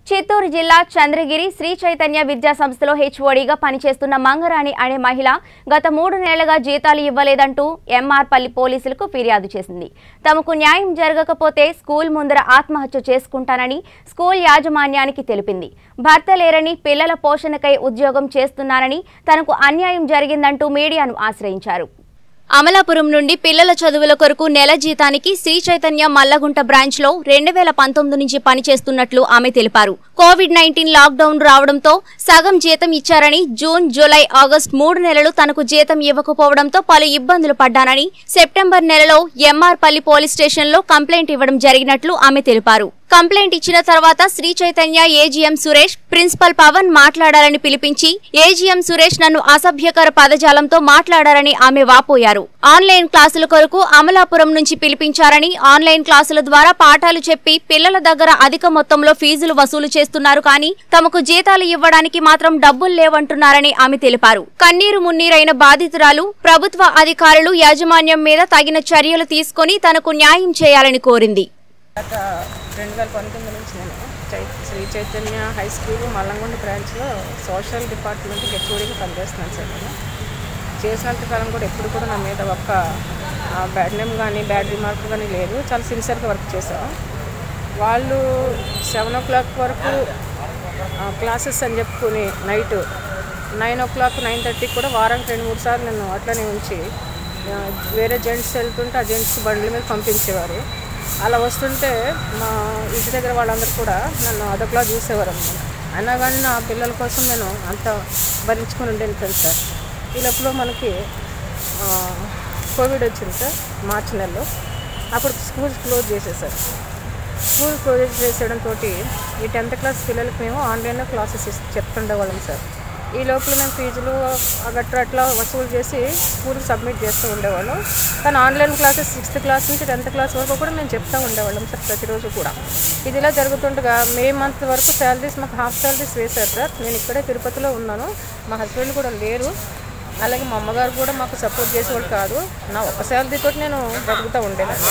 చిత్తూరు జిల్లా చంద్రగిరి శ్రీ చైతన్య విద్యా సంస్థలో హెచ్ఓడిగా పనిచేస్తున్న మంగరాణి అనే మహిళ గత మూడు నెలలుగా జీతాలు ఇవ్వలేదంటూ ఎంఆర్పల్లి పోలీసులకు ఫిర్యాదు చేసింది తమకు న్యాయం జరగకపోతే స్కూల్ ముందర ఆత్మహత్య చేసుకుంటానని స్కూల్ యాజమాన్యానికి తెలిపింది భర్త లేరని పిల్లల పోషణకై ఉద్యోగం చేస్తున్నానని తనకు అన్యాయం జరిగిందంటూ మీడియాను ఆశ్రయించారు అమలాపురం నుండి పిల్లల చదువుల కొరకు నెల జీతానికి శ్రీ చైతన్య మల్లగుంట బ్రాంచ్ లో రెండు వేల పంతొమ్మిది నుంచి పనిచేస్తున్నట్లు ఆమె తెలిపారు కోవిడ్ నైన్టీన్ లాక్డౌన్ రావడంతో సగం జీతం ఇచ్చారని జూన్ జూలై ఆగస్టు మూడు నెలలు తనకు జీతం ఇవ్వకపోవడంతో పలు ఇబ్బందులు పడ్డానని సెప్టెంబర్ నెలలో ఎంఆర్పల్లి పోలీస్ స్టేషన్లో కంప్లైంట్ ఇవ్వడం జరిగినట్లు ఆమె తెలిపారు కంప్లైంట్ ఇచ్చిన తర్వాత శ్రీ చైతన్య ఏజీఎం సురేష్ ప్రిన్సిపల్ పవన్ మాట్లాడాలని పిలిపించి ఏజీఎం సురేష్ నన్ను అసభ్యకర పదజాలంతో మాట్లాడారని ఆమె వాపోయారు ఆన్లైన్ క్లాసుల కొరకు అమలాపురం నుంచి పిలిపించారని ఆన్లైన్ క్లాసుల ద్వారా పాఠాలు చెప్పి పిల్లల దగ్గర అధిక మొత్తంలో ఫీజులు వసూలు చేస్తున్నారు కానీ తమకు జీతాలు ఇవ్వడానికి మాత్రం డబ్బులు లేవంటున్నారని ఆమె తెలిపారు కన్నీరు మున్నీరైన బాధితురాలు ప్రభుత్వ అధికారులు యాజమాన్యం మీద తగిన చర్యలు తీసుకొని తనకు న్యాయం చేయాలని కోరింది గత రెండు వేల పంతొమ్మిది నుంచి నేను చై శ్రీ చైతన్య హై స్కూల్ మల్లంగొండ బ్రాంచ్లో సోషల్ డిపార్ట్మెంట్ హెచ్ఓడికి పనిచేస్తున్నాను సార్ నేను చేసినంత కాలం కూడా ఎప్పుడు కూడా నా మీద ఒక్క బ్యాడ్ నేమ్ కానీ బ్యాడ్ రిమార్క్ కానీ లేదు చాలా సిన్సియర్గా వర్క్ చేసాం వాళ్ళు సెవెన్ ఓ క్లాక్ వరకు క్లాసెస్ అని చెప్పుకొని night nine o'clock nine థర్టీకి కూడా వారానికి రెండు మూడు సార్లు నన్ను అట్లనే ఉంచి ఆ, వేరే జెంట్స్ వెళ్తుంటే ఆ జెంట్స్ బండ్ల మీద పంపించేవారు అలా వస్తుంటే మా ఇంటి దగ్గర వాళ్ళందరూ కూడా నన్ను అదొకలా చూసేవారు అనమాట అయినా కానీ నా పిల్లల కోసం నేను అంత భరించుకొని ఉండేది కదా సార్ ఈ లోపల మనకి ఆ, కోవిడ్ వచ్చింది సార్ మార్చి నెలలో అప్పుడు స్కూల్స్ క్లోజ్ చేసేసారు స్కూల్ క్లోజ్ చేసేయడంతో ఈ టెన్త్ క్లాస్ పిల్లలకి మేము ఆన్లైన్లో క్లాసెస్ ఇస్- చెప్తుండేవాళ్ళం సార్ ఈ లోపల మేము ఫీజులు గట్రా అట్లా వసూలు చేసి స్కూల్కి సబ్మిట్ చేస్తూ ఉండేవాళ్ళం కానీ ఆన్లైన్ క్లాసెస్ సిక్స్త్ క్లాస్ నుంచి టెన్త్ క్లాస్ వరకు కూడా మేము చెప్తూ ఉండేవాళ్ళం సార్ ప్రతిరోజు కూడా ఇది ఇలా జరుగుతుండగా మే మంత్ వరకు శాలరీస్ మాకు హాఫ్ శాలరీస్ వేశారు సార్ నేను ఇక్కడే తిరుపతిలో ఉన్నాను మా హస్బెండ్ కూడా లేరు అలాగే మా అమ్మగారు కూడా మాకు సపోర్ట్ చేసేవాళ్ళు కాదు నా ఒక శాలరీతో నేను బతుకుతూ ఉండేదాన్ని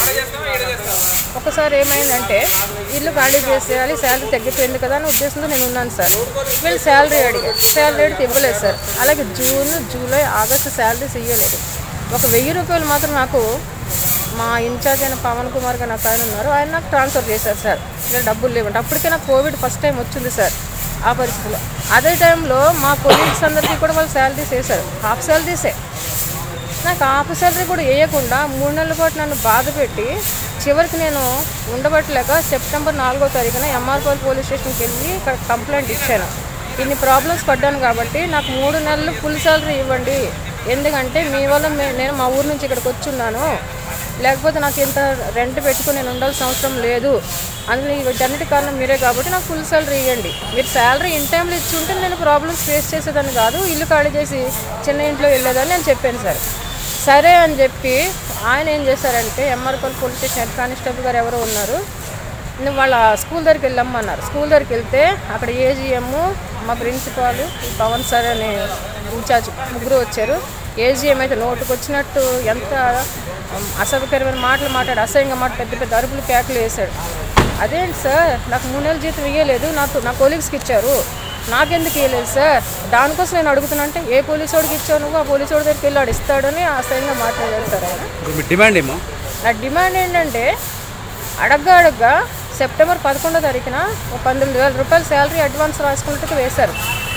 ఒకసారి ఏమైందంటే ఇల్లు ఖాళీ చేసేయాలి శాలరీ తగ్గిపోయింది కదా అనే ఉద్దేశంతో నేను ఉన్నాను సార్ వీళ్ళు శాలరీ అడిగారు శాలరీ అడిగితే ఇవ్వలేదు సార్ అలాగే జూన్ జూలై ఆగస్టు శాలరీస్ ఇవ్వలేదు ఒక వెయ్యి రూపాయలు మాత్రం నాకు మా ఇన్ఛార్జ్ అయిన పవన్ కుమార్ గారు నాకు ఆయన ఉన్నారు ఆయన నాకు ట్రాన్స్ఫర్ చేశారు సార్ ఇలా డబ్బులు లేవంటే అప్పటికే నాకు కోవిడ్ ఫస్ట్ టైం వచ్చింది సార్ ఆ పరిస్థితిలో అదే టైంలో మా కొలీగ్స్ అందరికీ కూడా వాళ్ళు శాలరీస్ వేశారు హాఫ్ శాలరీసే నాకు హాఫ్ శాలరీ కూడా వేయకుండా మూడు నెలల పాటు నన్ను బాధ పెట్టి చివరికి నేను ఉండబట్టలేక సెప్టెంబర్ నాలుగో తారీఖున ఎంఆర్పల్ పోలీస్ స్టేషన్కి వెళ్ళి ఇక్కడ కంప్లైంట్ ఇచ్చాను ఇన్ని ప్రాబ్లమ్స్ పడ్డాను కాబట్టి నాకు మూడు నెలలు ఫుల్ శాలరీ ఇవ్వండి ఎందుకంటే మీ వల్ల మే- నేను మా ఊరు నుంచి ఇక్కడికి వచ్చున్నాను లేకపోతే నాకు ఇంత రెంట్ పెట్టుకుని నేను ఉండాల్సిన అవసరం లేదు అందులో వీటన్నిటి కారణం మీరే కాబట్టి నాకు ఫుల్ శాలరీ ఇవ్వండి మీరు శాలరీ ఇన్ టైంలో ఇచ్చి ఉంటే నేను ప్రాబ్లమ్స్ ఫేస్ చేసేదాన్ని కాదు ఇల్లు ఖాళీ చేసి చిన్న ఇంట్లో వెళ్ళేదాన్ని నేను చెప్పాను సార్ సరే అని చెప్పి ఆయన ఏం చేశారంటే ఎంఆర్పల్ పోలీస్ స్టేషన్ హెడ్ కానిస్టేబుల్ గారు ఎవరో ఉన్నారు నువ్వు వాళ్ళ స్కూల్ దగ్గరికి వెళ్ళమ్మన్నారు స్కూల్ దగ్గరికి వెళ్తే అక్కడ ఏజీఎం మా ప్రిన్సిపాల్ ఈ పవన్ సార్ అనే ఇన్ఛార్జ్ ముగ్గురు వచ్చారు ఏజీఎం అయితే నోటుకు వచ్చినట్టు ఎంత ఉమ్, అసభ్యకరమైన మాటలు మాట్లాడు అసహ్యంగా మాట పెద్ద పెద్ద అరుపులు కేకలు వేశాడు అదేంటి సార్ నాకు మూడు నెలల జీతం ఇవ్వలేదు నాకు నా కొలీగ్స్కి ఇచ్చారు నాకెందుకు ఇవ్వలేదు సార్ దానికోసం నేను అడుగుతున్నా అంటే ఏ పోలీసు వాడికి ఇచ్చావు నువ్వు ఆ పోలీసు వాడి దగ్గరికి వెళ్ళి వాడు ఇస్తాడని అసహ్యంగా మాట్లాడారు సార్ ఆయన ఇప్పుడు మీ డిమాండ్ ఏమో నా డిమాండ్ ఏంటంటే అడగ్గా అడగ్గా సెప్టెంబర్ పదకొండో తారీఖున ఒక పంతొమ్మిది వేల రూపాయల శాలరీ అడ్వాన్స్ రాసుకున్నట్టుగా వేశారు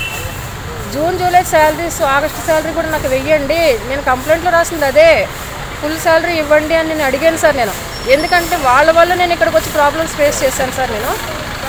June July salaries August salary కూడా నాకు వెయ్యండి నేను కంప్లైంట్లో రాసింది అదే ఫుల్ శాలరీ ఇవ్వండి అని నేను అడిగాను సార్ నేను ఎందుకంటే వాళ్ళ వల్ల నేను ఇక్కడికి వచ్చి ప్రాబ్లమ్స్ ఫేస్ చేశాను సార్ నేను